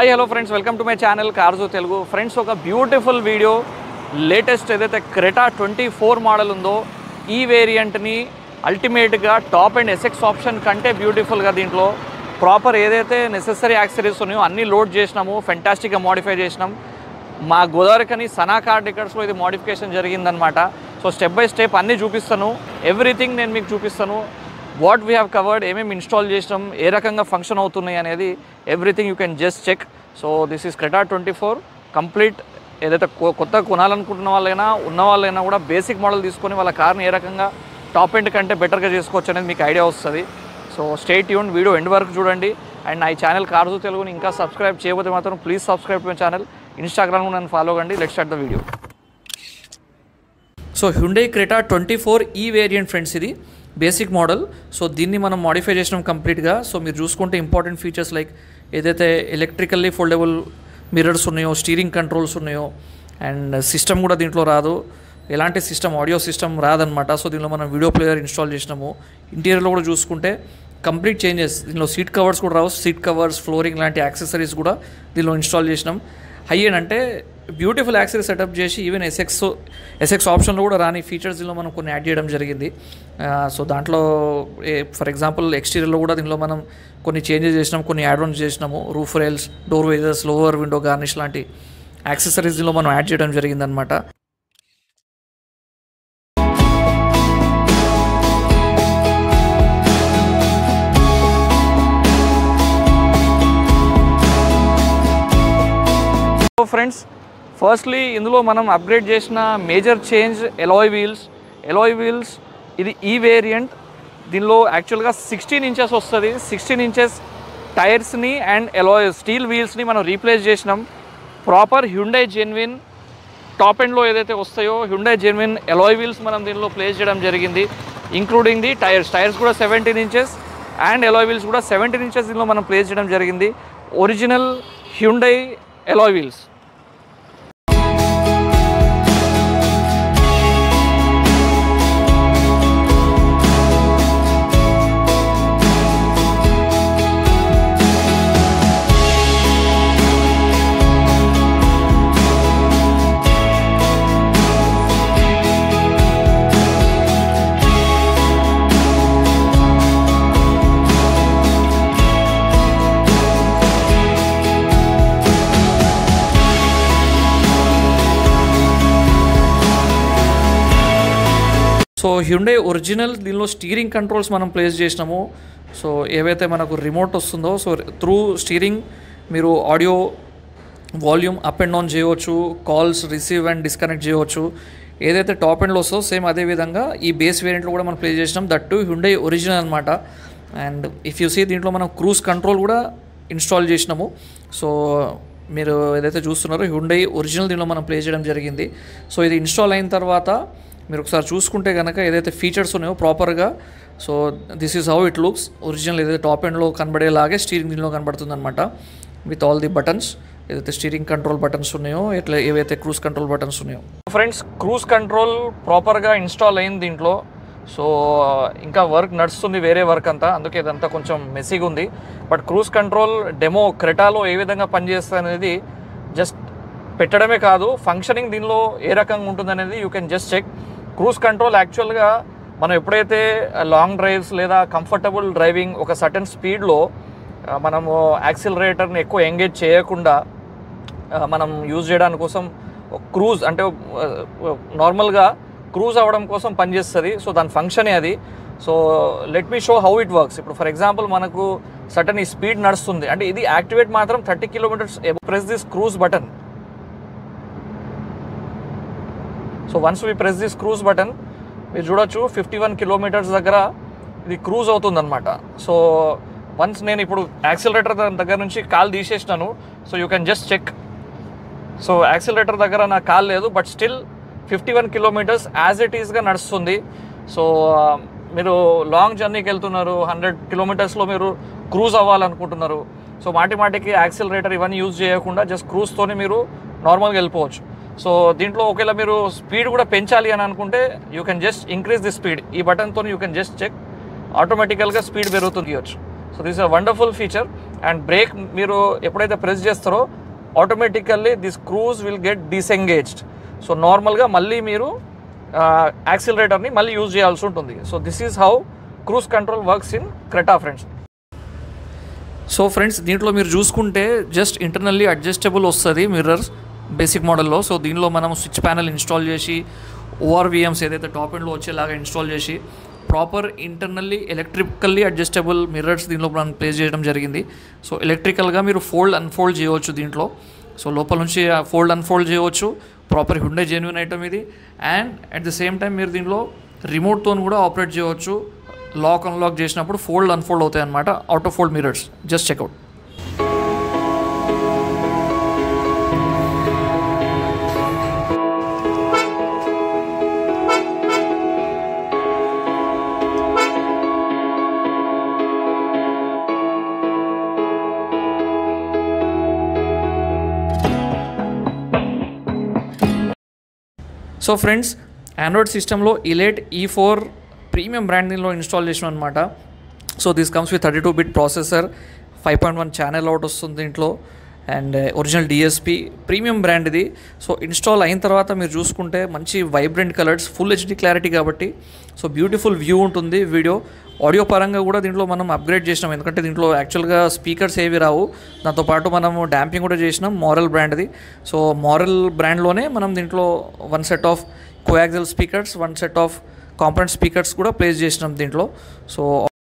hi hello friends welcome to my channel Carzo Telugu friends ఒక beautiful video latest ఏదైతే Creta twenty four model ఉందో ఈ వేరియంట్ని అల్టిమేట్గా top and SX option కంటే బ్యూటిఫుల్గా దీంట్లో ప్రాపర్ ఏదైతే నెసెసరీ యాక్సరీస్ ఉన్నాయో అన్నీ లోడ్ చేసినాము ఫెంటాస్టిక్గా మోడిఫై చేసినాం మా గోదావరికని సనా కార్ డెకర్స్లో ఇది మోడిఫికేషన్ జరిగిందనమాట సో స్టెప్ బై స్టెప్ అన్నీ చూపిస్తాను ఎవ్రీథింగ్ నేను మీకు చూపిస్తాను వాట్ వీ హ్యావ్ కవర్డ్ ఏమేమి ఇన్స్టాల్ చేసినాం ఏ రకంగా ఫంక్షన్ అవుతున్నాయి అనేది everything you can just check so this is Creta twenty four complete ఏదైతే కొ- కొత్తగా కొనాలనుకుంటున్న వాళ్ళైనా ఉన్న వాళ్ళైనా కూడా బేసిక్ మోడల్ తీసుకొని వాళ్ళ కార్ని ఏ రకంగా టాప్ ఎండ్ కంటే బెటర్గా చేసుకోవచ్చు అనేది మీకు ఐడియా వస్తుంది సో స్టేట్ యూన్ వీడియో ఎండ్ వరకు చూడండి అండ్ నా ఈ ఛానల్ కార్జు తెలుగుని ఇంకా సబ్స్క్రైబ్ చేయకపోతే మాత్రం ప్లీజ్ సబ్స్క్రైబ్ మై ఛానల్ ఇన్స్టాగ్రామ్లో నన్ను ఫాలో కండి let start the video so Hyundai Creta twenty four ఈ వేరియంట్ ఫ్రెండ్స్ ఇది బేసిక్ మోడల్ సో దీన్ని మనం మాడిఫై చేసినాం కంప్లీట్గా సో మీరు చూసుకుంటే ఇంపార్టెంట్ ఫీచర్స్ లైక్ ఏదైతే ఎలక్ట్రికల్లీ ఫోల్డబుల్ మిర్రర్స్ ఉన్నాయో స్టీరింగ్ కంట్రోల్స్ ఉన్నాయో అండ్ సిస్టమ్ కూడా దీంట్లో రాదు ఎలాంటి సిస్టమ్ ఆడియో సిస్టమ్ రాదనమాట సో దీనిలో మనం వీడియో ప్లేయర్ ఇన్స్టాల్ చేసినాము ఇంటీరియర్లో కూడా చూసుకుంటే కంప్లీట్ చేంజెస్ దీనిలో సీట్ కవర్స్ కూడా రావు సీట్ కవర్స్ ఫ్లోరింగ్ లాంటి యాక్సెసరీస్ కూడా దీనిలో ఇన్స్టాల్ చేసినాం హై ఎండ్ అంటే బ్యూటిఫుల్ యాక్సరీ సెటప్ చేసి ఈవెన్ ఎస్ఎక్స్ ఎస్ఎక్స్ ఆప్షన్లో కూడా రాని ఫీచర్స్ దీనిలో మనం కొన్ని యాడ్ చేయడం జరిగింది సో దాంట్లో ఫర్ ఎగ్జాంపుల్ ఎక్స్టీరియర్లో కూడా దీనిలో మనం కొన్ని చేంజెస్ చేసినాం కొన్ని యాడ్ ఆన్స్ చేసినాము roof rails door visors lower window garnish లాంటి యాక్సెసరీస్ దీనిలో మనం యాడ్ చేయడం జరిగిందనమాట సో ఫ్రెండ్స్ ఫస్ట్లీ ఇందులో మనం అప్గ్రేడ్ చేసిన major change alloy wheels alloy wheels ఇది ఈ వేరియంట్ దీనిలో యాక్చువల్గా సిక్స్టీన్ ఇంచెస్ వస్తుంది సిక్స్టీన్ ఇంచెస్ టైర్స్ని అండ్ ఎలాయ్ స్టీల్ వీల్స్ని మనం రీప్లేస్ చేసినాం ప్రాపర్ హ్యుండై జెన్విన్ టాప్ ఎండ్లో ఏదైతే వస్తాయో హ్యుండై జెన్విన్ ఎలాయ్ వీల్స్ మనం దీనిలో ప్లేస్ చేయడం జరిగింది ఇంక్లూడింగ్ ది టైర్స్ టైర్స్ కూడా seventeen inches and alloy wheels కూడా సెవెంటీన్ ఇంచెస్ దీనిలో మనం ప్లేస్ చేయడం జరిగింది original Hyundai alloy wheels so Hyundai original దీనిలో స్టీరింగ్ కంట్రోల్స్ మనం ప్లేస్ చేసినాము సో ఏవైతే మనకు రిమోట్ వస్తుందో సో త్రూ స్టీరింగ్ మీరు audio volume up and down చేయవచ్చు కాల్స్ రిసీవ్ అండ్ డిస్కనెక్ట్ చేయవచ్చు ఏదైతే టాప్ ఎండ్లో వస్తుందో సేమ్ అదే విధంగా ఈ బేస్ వేరియంట్లో కూడా మనం ప్లే చేసినాం దట్ టు హ్యుండే ఒరిజినల్ అనమాట అండ్ ఇఫ్ యూ సీ దీంట్లో మనం క్రూజ్ కంట్రోల్ కూడా ఇన్స్టాల్ చేసినాము సో మీరు ఏదైతే చూస్తున్నారో హ్యుండై ఒరిజినల్ దీనిలో మనం ప్లే చేయడం జరిగింది సో ఇది ఇన్స్టాల్ అయిన తర్వాత మీరు ఒకసారి చూసుకుంటే కనుక ఏదైతే ఫీచర్స్ ఉన్నాయో ప్రాపర్గా so this is how it looks original ఏదైతే టాప్ ఎండ్లో కనబడేలాగే స్టీరింగ్ దీనిలో కనబడుతుంది అనమాట విత్ ఆల్ ది బటన్స్ ఏదైతే స్టీరింగ్ కంట్రోల్ బటన్స్ ఉన్నాయో ఎట్లా ఏవైతే క్రూజ్ కంట్రోల్ బటన్స్ ఉన్నాయో ఫ్రెండ్స్ క్రూజ్ కంట్రోల్ ప్రాపర్గా ఇన్స్టాల్ అయింది దీంట్లో సో ఇంకా వర్క్ నడుస్తుంది వేరే వర్క్ అంతా అందుకే ఇదంతా కొంచెం మెస్సీగా ఉంది బట్ క్రూజ్ కంట్రోల్ డెమో క్రెటాలో ఏ విధంగా పనిచేస్తుంది అనేది జస్ట్ పెట్టడమే కాదు ఫంక్షనింగ్ దీనిలో ఏ రకంగా ఉంటుంది అనేది you can just check cruise control యాక్చువల్గా మనం ఎప్పుడైతే లాంగ్ డ్రైవ్స్ లేదా కంఫర్టబుల్ డ్రైవింగ్ ఒక సర్టన్ స్పీడ్లో మనము యాక్సిలరేటర్ని ఎక్కువ ఎంగేజ్ చేయకుండా ఆ, మనం యూజ్ చేయడానికి కోసం క్రూజ్ అంటే నార్మల్గా క్రూజ్ అవ్వడం కోసం పనిచేస్తుంది సో దాని ఫంక్షనే అది so let me show how it works ఇప్పుడు ఫర్ ఎగ్జాంపుల్ మనకు సటన్ ఈ స్పీడ్ నడుస్తుంది అంటే ఇది యాక్టివేట్ మాత్రం thirty kilometres press this cruise button so once we press this cruise button మీరు చూడొచ్చు ఫిఫ్టీ వన్ కిలోమీటర్స్ దగ్గర ఇది క్రూజ్ అవుతుందన్నమాట సో వన్స్ నేను ఇప్పుడు యాక్సిలరేటర్ దగ్గర నుంచి కాల్ తీసేసినాను so you can just check so accelerator దగ్గర నా కాల్ లేదు but still fifty one kilometres as it ఈస్గా నడుస్తుంది సో ఆ, మీరు లాంగ్ జర్నీకి వెళ్తున్నారు హండ్రెడ్ కిలోమీటర్స్లో మీరు క్రూజ్ అవ్వాలనుకుంటున్నారు సో మాటి మాటికి యాక్సిలరేటర్ ఇవన్నీ యూజ్ చేయకుండా జస్ట్ క్రూజ్తోని మీరు నార్మల్గా వెళ్ళిపోవచ్చు సో దీంట్లో ఒకవేళ మీరు స్పీడ్ కూడా పెంచాలి అని అనుకుంటే you can just increase the speed ఈ బటన్తో యూ కెన్ జస్ట్ చెక్ ఆటోమేటికల్గా స్పీడ్ పెరుగుతుంది ఇవ్వచ్చు so this a wonderful feature and brake మీరు ఎప్పుడైతే ప్రెస్ చేస్తారో automatically this cruise will get disengaged so నార్మల్గా మళ్ళీ మీరు యాక్సిలరేటర్ని మళ్ళీ యూజ్ చేయాల్సి ఉంటుంది so this is how cruise control works in Creta friends so friends దీంట్లో మీరు చూసుకుంటే జస్ట్ ఇంటర్నల్లీ అడ్జస్టబుల్ వస్తుంది మిర్రర్స్ బేసిక్ మోడల్లో సో దీనిలో మనం స్విచ్ ప్యానల్ ఇన్స్టాల్ చేసి ఓఆర్విఎమ్స్ ఏదైతే టాప్ ఎండ్లో వచ్చేలాగా ఇన్స్టాల్ చేసి proper internally electrically adjustable mirrors దీనిలో మనం ప్లేస్ చేయడం జరిగింది సో ఎలక్ట్రికల్గా మీరు ఫోల్డ్ అన్ఫోల్డ్ చేయవచ్చు దీంట్లో సో లోపల నుంచి ఫోల్డ్ అన్ఫోల్డ్ చేయవచ్చు ప్రాపర్ హుండే జెన్యున్ ఐటమ్ ఇది and at the same time మీరు దీనిలో రిమోట్తో కూడా ఆపరేట్ చేయవచ్చు లాక్ అన్లాక్ చేసినప్పుడు ఫోల్డ్ అన్ఫోల్డ్ అవుతాయి అనమాట out of fold mirrors just check out so friends Android సిస్టంలో ఇలేట్ ఈ ఫోర్ ప్రీమియం బ్రాండ్ దీనిలో ఇన్స్టాల్ చేసాం అనమాట so this comes with thirty two bit processor five point one channel out వస్తుంది దీంట్లో and original DSP premium brand ఇది సో ఇన్స్టాల్ అయిన తర్వాత మీరు చూసుకుంటే మంచి vibrant colours full HD clarity కాబట్టి సో బ్యూటిఫుల్ వ్యూ ఉంటుంది వీడియో ఆడియో పరంగా కూడా దీంట్లో మనం అప్గ్రేడ్ చేసినాం ఎందుకంటే దీంట్లో యాక్చువల్గా స్పీకర్స్ ఏవి రావు దాంతోపాటు మనము డ్యాంపింగ్ కూడా చేసినాం మారల్ బ్రాండ్ది సో మారల్ బ్రాండ్లోనే మనం దీంట్లో one set of coaxial speakers one set of component speakers కూడా ప్లేస్ చేసినాం దీంట్లో సో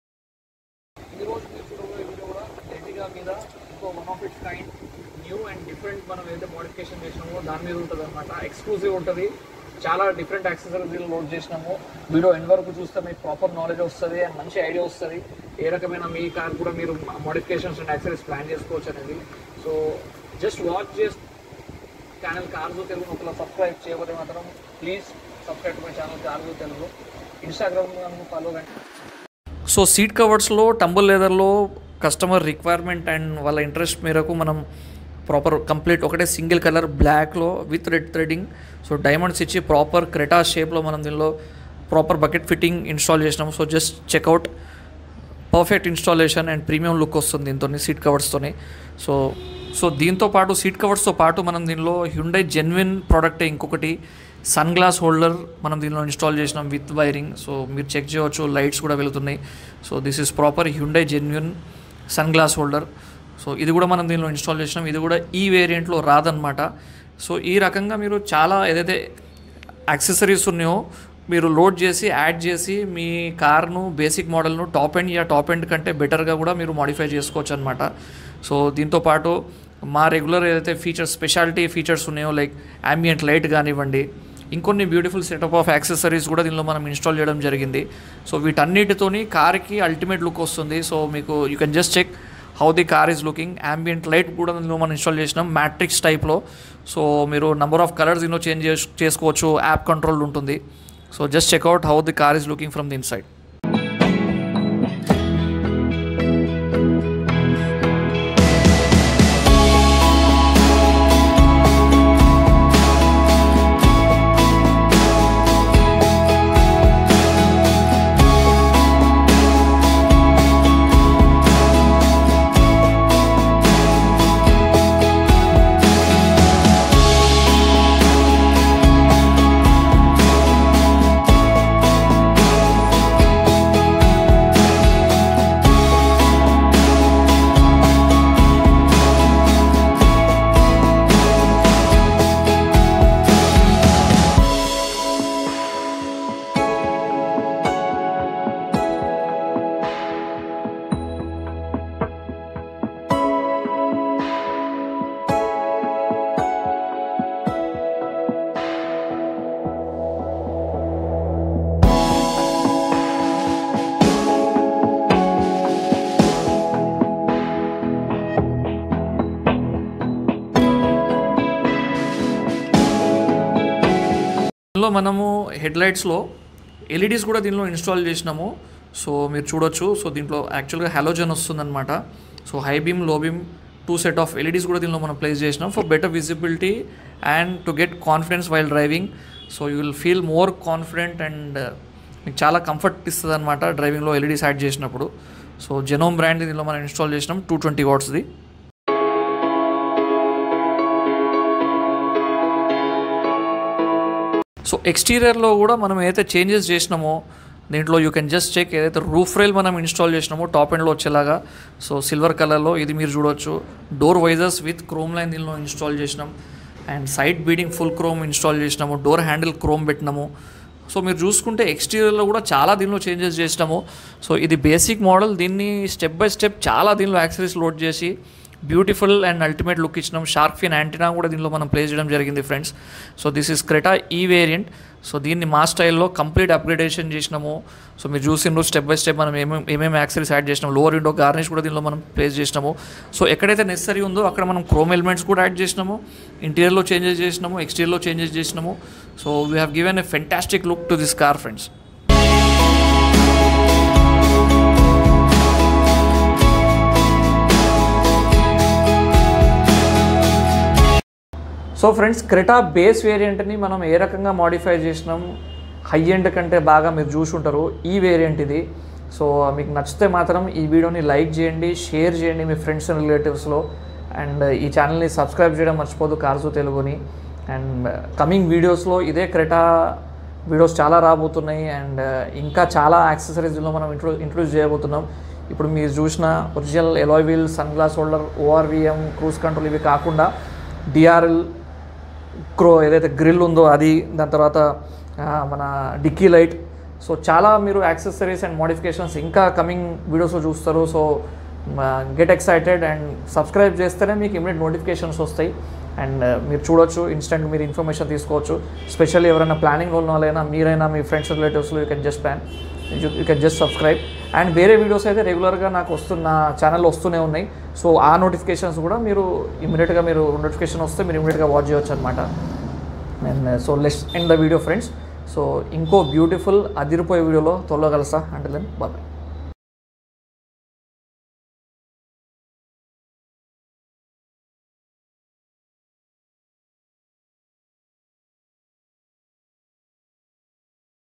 ఈరోజు మీరు చూడబోయే వీడియో కూడా ఎర్టిగా మీద ఇంకో one of its kind new and different మనం ఏదైతే మోడిఫికేషన్ చేసినామో దాని మీద ఉంటుంది అనమాట ఎక్స్క్లూజివ్ ఉంటుంది చాలా డిఫరెంట్ యాక్సెసరీస్ దీనిలో లోడ్ చేసినాము వీడియో ఎండ్ వరకు చూస్తే మీకు ప్రాపర్ నాలెడ్జ్ వస్తుంది అండ్ మంచి ఐడియా వస్తుంది ఏ రకమైన మీ కార్ కూడా మీరు మోడిఫికేషన్స్ అండ్ యాక్సెసరీస్ ప్లాన్ చేసుకోవచ్చు అనేది సో జస్ట్ వాచ్ చేసి ఛానల్ కార్లు తెలుగు ఒకలా సబ్స్క్రైబ్ చేయకపోతే మాత్రం ప్లీజ్ సబ్స్క్రైబ్ మై ఛానల్ కార్లు తెలుగు ఇన్స్టాగ్రామ్ ఫాలో కండి సో సీట్ కవర్స్లో టంబుల్ లెదర్లో కస్టమర్ రిక్వైర్మెంట్ అండ్ వాళ్ళ ఇంట్రెస్ట్ మేరకు మనం ప్రాపర్ కంప్లీట్ ఒకటే సింగిల్ కలర్ బ్లాక్లో with red threading so diamonds ఇచ్చి ప్రాపర్ క్రెటా షేప్లో మనం దీనిలో ప్రాపర్ బకెట్ ఫిట్టింగ్ ఇన్స్టాల్ చేసినాము so just check out perfect installation and premium look వస్తుంది దీంతో సీట్ కవర్స్తోని సో సో దీంతో పాటు సీట్ కవర్స్తో పాటు మనం దీనిలో హ్యుండై జెన్యున్ ప్రోడక్టే ఇంకొకటి సన్ గ్లాస్ హోల్డర్ మనం దీనిలో ఇన్స్టాల్ చేసినాం విత్ వైరింగ్ సో మీరు చెక్ చేయవచ్చు లైట్స్ కూడా వెళుతున్నాయి so this is proper Hyundai genuine sunglass holder so ఇది కూడా మనం దీనిలో ఇన్స్టాల్ చేసినాం ఇది కూడా ఈ వేరియంట్లో రాదనమాట సో ఈ రకంగా మీరు చాలా ఏదైతే యాక్సెసరీస్ ఉన్నాయో మీరు లోడ్ చేసి యాడ్ చేసి మీ కార్ను బేసిక్ మోడల్ను టాప్ ఎండ్ యా టాప్ ఎండ్ కంటే బెటర్గా కూడా మీరు మాడిఫై చేసుకోవచ్చు అనమాట సో దీంతో పాటు మా రెగ్యులర్ ఏదైతే ఫీచర్స్ స్పెషాలిటీ ఫీచర్స్ ఉన్నాయో లైక్ ambient లైట్ కానివ్వండి ఇంకొన్ని బ్యూటిఫుల్ సెటప్ ఆఫ్ యాక్సెసరీస్ కూడా దీనిలో మనం ఇన్స్టాల్ చేయడం జరిగింది సో వీటన్నిటితోని కార్కి అల్టిమేట్ లుక్ వస్తుంది సో మీకు you can just check how the car is looking ambient light కూడా దీనిలో మనం ఇన్స్టాల్ చేసినాం మ్యాట్రిక్స్ టైప్లో సో మీరు నంబర్ ఆఫ్ కలర్స్ దీనిలో చేంజ్ చేసుకోవచ్చు యాప్ కంట్రోల్ ఉంటుంది so just check out how the car is looking from the inside దీనిలో మనము హెడ్ లైట్స్లో ఎల్ఈడీస్ కూడా దీనిలో ఇన్స్టాల్ చేసినాము సో మీరు చూడొచ్చు సో దీంట్లో యాక్చువల్గా హాలోజన్ వస్తుందన్నమాట so high beam low beam two set of LEDs కూడా దీనిలో మనం ప్లేస్ చేసినాం for better visibility and to get confidence while driving so you will feel more confident and మీకు చాలా కంఫర్ట్ ఇస్తుంది అనమాట డ్రైవింగ్లో ఎల్ఈడీస్ యాడ్ చేసినప్పుడు సో జెనోమ్ బ్రాండ్ దీనిలో మనం ఇన్స్టాల్ చేసినాం టూ ట్వంటీ వాట్స్ది సో ఎక్స్టీరియర్లో కూడా మనం ఏదైతే చేంజెస్ చేసినామో దీంట్లో యూ కెన్ జస్ట్ చెక్ ఏదైతే రూఫ్ రైల్ మనం ఇన్స్టాల్ చేసినామో టాప్ ఎండ్లో వచ్చేలాగా సో సిల్వర్ కలర్లో ఇది మీరు చూడొచ్చు door visors with chrome line దీనిలో ఇన్స్టాల్ చేసినాం and side beading full chrome install చేసినాము డోర్ హ్యాండిల్ క్రోమ్ పెట్టినాము సో మీరు చూసుకుంటే ఎక్స్టీరియర్లో కూడా చాలా దీనిలో చేంజెస్ చేసినాము సో ఇది బేసిక్ మోడల్ దీన్ని స్టెప్ బై స్టెప్ చాలా దీనిలో యాక్సరీస్ లోడ్ చేసి బ్యూటిఫుల్ అండ్ అల్టిమేట్ లుక్ ఇచ్చినాం షార్క్ ఫిన్ యాంటీనా కూడా దీనిలో మనం ప్లేస్ చేయడం జరిగింది friends so this is Creta E variant so దీన్ని మా స్టైల్లో కంప్లీట్ అప్గ్రేడేషన్ చేసినాము సో మీరు చూసిండ్రు స్టెప్ బై స్టెప్ మనం ఏమేమి ఏమేమి యాక్సరీస్ యాడ్ చేసినాం లోవర్ విండో గార్నిష్ కూడా దీనిలో మనం ప్లేస్ చేసినాము సో ఎక్కడైతే నెసరీ ఉందో అక్కడ మనం క్రోమ్ ఎలిమెంట్స్ కూడా యాడ్ చేసినాము ఇంటీరియర్లో చేంజెస్ చేసినాము ఎక్స్టీరియర్లో చేంజెస్ చేసినాము so we have given a fantastic look to this car friends so friends Creta base వేరియంట్ని మనం ఏ రకంగా మాడిఫై చేసినాం హై ఎండ్ కంటే బాగా మీరు చూసి ఉంటారు ఈ వేరియంట్ ఇది సో మీకు నచ్చితే మాత్రం ఈ వీడియోని లైక్ చేయండి షేర్ చేయండి మీ ఫ్రెండ్స్ అండ్ రిలేటివ్స్లో అండ్ ఈ ఛానల్ని సబ్స్క్రైబ్ చేయడం మర్చిపోదు కార్సు తెలుగుని అండ్ కమింగ్ వీడియోస్లో ఇదే క్రెటా వీడియోస్ చాలా రాబోతున్నాయి అండ్ ఇంకా చాలా యాక్సెసరీస్లో మనం ఇంట్రో ఇంట్రొడ్యూస్ చేయబోతున్నాం ఇప్పుడు మీరు చూసిన original alloy wheel sunglass holder ORVM cruise control ఇవి కాకుండా డిఆర్ఎల్ క్రో ఏదైతే గ్రిల్ ఉందో అది దాని తర్వాత ఆ, మన డిక్కీ లైట్ సో చాలా మీరు యాక్సెసరీస్ అండ్ మోడిఫికేషన్స్ ఇంకా కమింగ్ వీడియోస్లో చూస్తారు so get excited and subscribe చేస్తేనే మీకు ఇమీడియట్ నోటిఫికేషన్స్ వస్తాయి అండ్ మీరు చూడొచ్చు ఇన్స్టెంట్ మీరు ఇన్ఫర్మేషన్ తీసుకోవచ్చు స్పెషల్లీ ఎవరైనా ప్లానింగ్ ఉన్న వాళ్ళైనా మీరైనా మీ ఫ్రెండ్స్ రిలేటివ్స్లో you can just plan you can just subscribe and వేరే వీడియోస్ అయితే రెగ్యులర్గా నాకు వస్తున్న ఛానల్లో వస్తూనే ఉన్నాయి సో ఆ నోటిఫికేషన్స్ కూడా మీరు ఇమీడియట్గా మీరు నోటిఫికేషన్ వస్తే మీరు ఇమీడియట్గా వాచ్ చేయొచ్చు అనమాట and so let's end the video friends so ఇంకో బ్యూటిఫుల్ అదిరిపోయే వీడియోలో త్వరలో కలుస్తా అంటే దెన్ బాబాయ్